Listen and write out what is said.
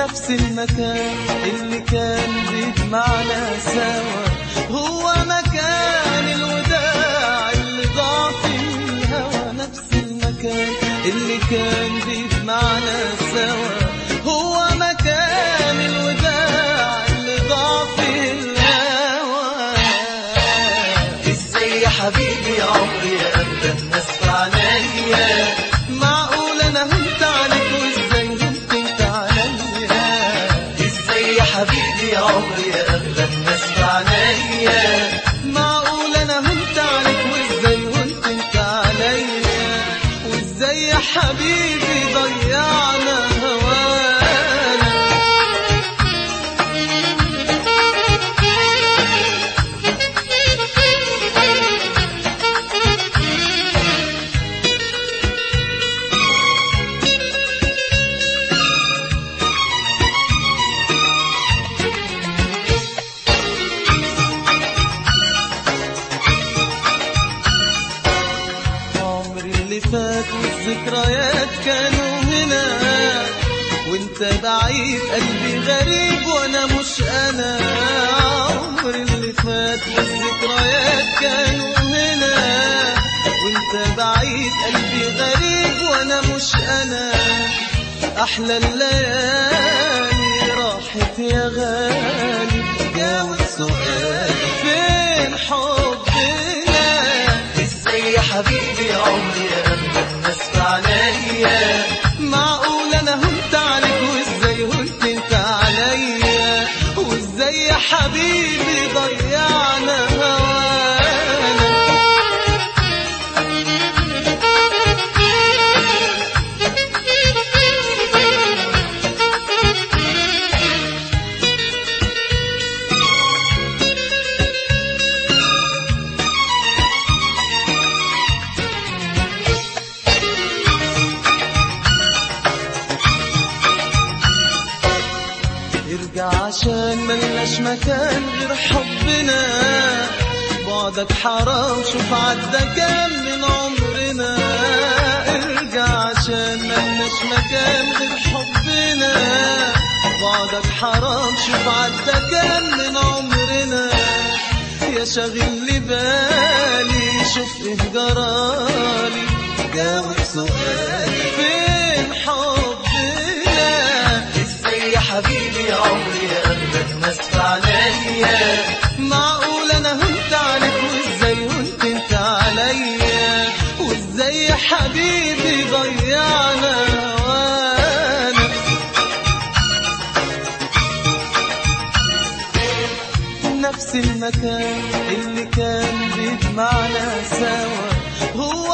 نفس المكان اللي كان بيجمعنا سوا هو مكان الوداع اللي ضاع في الهوى نفس المكان اللي كان بيجمعنا سوا هو مكان الوداع اللي ضاع في الهوى ازاي يا حبيبي يا عمري ابدا الناس في عينيا معقول انا هنت عليك وازاي هنت انت عليا ازاي يا حبيبي يا عمري يا اغلى الناس في عينيا معقول انا هنت عليك وازاي وانت انت عليا وازاي يا حبيبي ضيعنا هوانا عمري اللي فات والذكريات كانوا هنا وانت بعيد قلبي غريب وانا مش انا عمري اللي فات والذكريات كانوا هنا وانت بعيد قلبي غريب وانا مش انا احلى الليالي راحت يا غالي جاوب سؤالي فين حبنا ازاي يا حبيبي يا عمري يا اغلى الناس في عينيا معقول انا هنت عليك وازاي هنت انت عليا وازاي يا حبيبي ضيعنا هوانا ارجع عشان ملناش مكان غير حبنا بعدك حرام شوف عدى كام من عمرنا ارجع عشان ملناش مكان غير حبنا بعدك حرام شوف عدى كام من عمرنا يا شاغل لي بالي شوف ايه جرالي جاوب سؤالي فين حبنا ازاي يا حبيبي يا عمري يا اغلى الناس في عينيا معقول انا هنت عليك وازاي هنت انت عليا وازاي يا حبيبي ضيعنا هوانا نفس المكان اللي كان بيجمعنا سوا هو